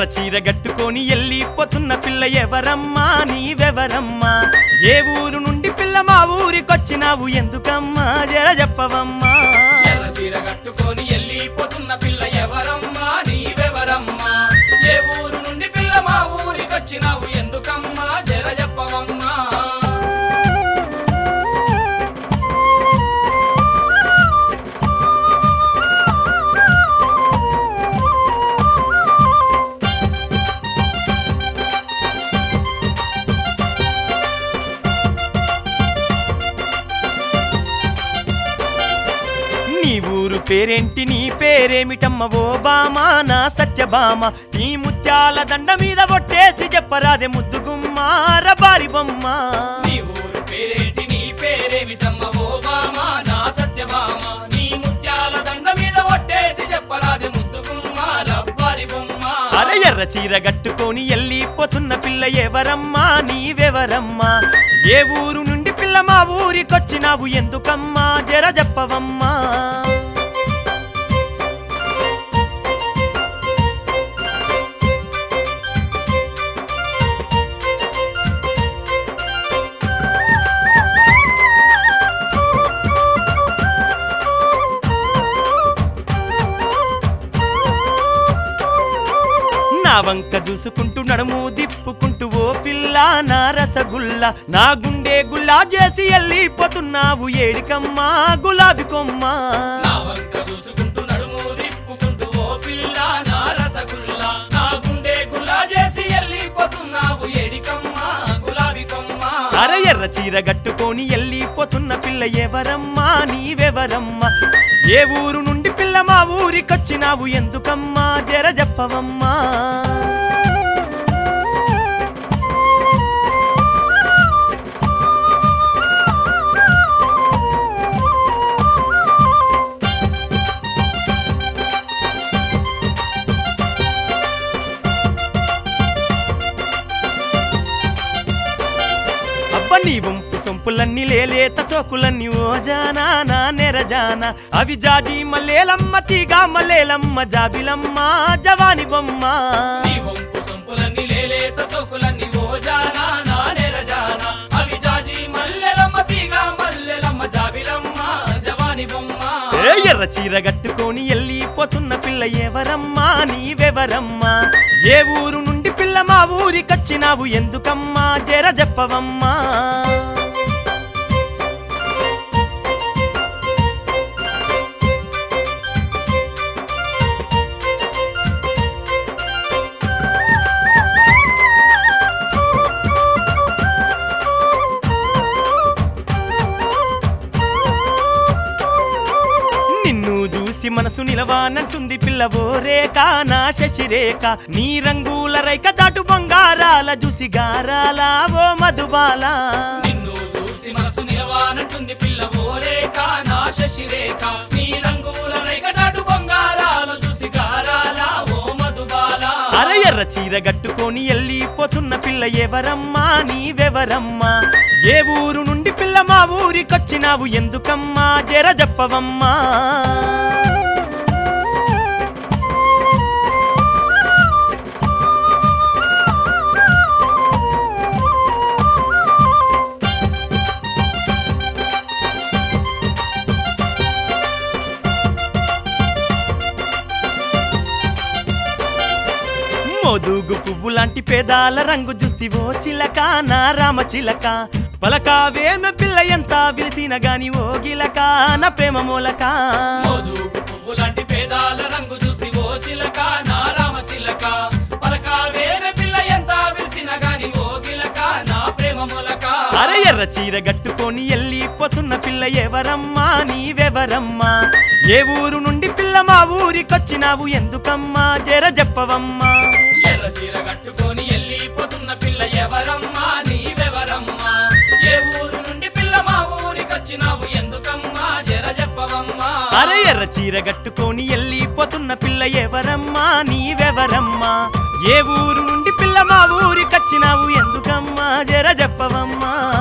చీర గట్టుకొని వెళ్ళిపోతున్న పిల్ల ఎవరమ్మా నీవెవరమ్మా ఏ ఊరు నుండి పిల్ల మా ఊరికొచ్చినావు ఎందుకమ్మా జర చెప్పవమ్మా ఎర్ర చీర కట్టుకొని వెళ్ళిపోతున్న పిల్ల ఎవరమ్మా నీవెవరమ్మా ఏ ఊరు నుండి పిల్ల మా ఊరికొచ్చినావు ఎందుకమ్మా జర చెప్పవమ్మా నీ ఊరు పేరేంటి నీ పేరేమిటమ్మ ఓ బామా నా సత్యభామ నీ ముత్యాల దండ మీద ఒట్టేసి చెప్పరాదే ముద్దుగుమ్మ రబారి బొమ్మ నీ ఊరు పేరేంటి నీ పేరేమిటమ్మ ఓ బామ నా సత్యభామ నీ ముత్యాల దండ మీద ఒట్టేసి చెప్పరాది ముద్దుగుమ్మ రవ్వారి బొమ్మ అరే ఎర్ర చీర గట్టుకొని వెళ్ళిపోతున్న పిల్ల ఎవరమ్మా నీవెవరమ్మా ఏ ఊరు నుండి పిల్ల మా ఊరికొచ్చినావు ఎందుకమ్మా జర చెప్పవమ్మా నా వంక చూసుకుంటూ నడుము దిప్పుకుంటూ ఓ పిల్ల నా రసగుల్ల నా గుండె గుల్లా చేసి వెళ్ళిపోతున్నావు ఏడికమ్మా గులాబీ కొమ్మ నా వంక చూసుకుంటూ నడుము తిప్పుకుంటూ ఓ పిల్ల నా రసగుల్లా నా గుండె గుల్లా చేసి వెళ్ళిపోతున్నావు ఏడికమ్మ గులాబీ కొమ్మ అర ఎర్ర చీర గట్టుకొని వెళ్ళిపోతున్న పిల్ల ఎవరమ్మా నీవెవరమ్మా ఏ ఊరు నుండి పిల్ల మా ఊరికొచ్చినావు ఎందుకమ్మా జర చెప్పవమ్మా అబ్బ నీ వంపు సొంపులన్నీ లేలేత చోకులన్నీ ఓ జానా నా నెరజానా అవి జాజి మల్లేలమ్మ తీగ మల్లేలమ్మ జాబిలమ్మ జవాని బొమ్మ నీ వంపు సొంపులన్నీ లేలేత సోకులన్నీ ఓ జానా నా నెరజానా అవి జాజి మల్లెలమ్మ తీగ మల్లెలమ్మ జాబిలమ్మ జవాని బొమ్మ ఏ ఎర్ర చీర గట్టుకొని వెళ్ళిపోతున్న పిల్ల ఎవరమ్మా నీవెవరమ్మా ఏ ఊరు నుండి పిల్ల మా ఊరికొచ్చినావు ఎందుకమ్మా జర చెప్పవమ్మా నిన్ను చూసి మనసు నిలవానంటుంది పిల్లవో రేఖ నా శశిరేఖ నీ రంగుల రైక చాటు బంగారాల చూసి గారాల ఓ మధుబాల నిన్ను చూసి మనసు నిలవానంటుంది పిల్ల ఓరేక నా శశిరేఖ నీ రంగుల రేఖటాటు బంగారాలు చూసి గారాల ఓ మధుబాల అర ఎర్ర చీర గట్టుకొని వెళ్ళిపోతున్న పిల్ల ఎవరమ్మా నీవెవరమ్మా ఏ ఊరు నుండి పిల్ల మా ఊరికొచ్చినావు ఎందుకమ్మా జర చెప్పవమ్మా మోదుగు పువ్వు లాంటి పేదాల రంగు చూస్తివో చిలక నా రామ చిలక పలకావేమ పిల్ల ఎంత విరిసిన గాని ఓ గిలక నా ప్రేమ మూలక మోదుగు పువ్వు లాంటి పేదాల రంగు చూసి ఓ చిలక నా రామ చిలక పలక వేరే పిల్ల ఎంత విరిసిన గాని ఓ గిలక నా ప్రేమ మూలక అర ఎర్ర చీర గట్టుకొని వెళ్ళిపోతున్న పిల్ల ఎవరమ్మా నీవెవరమ్మా ఏ ఊరు నుండి పిల్ల మా ఊరికొచ్చినావు ఎందుకమ్మా జర చెప్పవమ్మా ఎర్ర చీర కట్టుకొని వెళ్ళిపోతున్న పిల్ల ఎవరమ్మా నీవెవరమ్మా ఏ ఊరు నుండి పిల్ల మా ఊరికొచ్చినావు ఎందుకమ్మా జర చెప్పవమ్మా అర ఎర్ర చీర గట్టుకొని వెళ్ళిపోతున్న పిల్ల ఎవరమ్మా నీవెవరమ్మా ఏ ఊరు నుండి పిల్ల మా ఊరికొచ్చినావు ఎందుకమ్మా జర చెప్పవమ్మా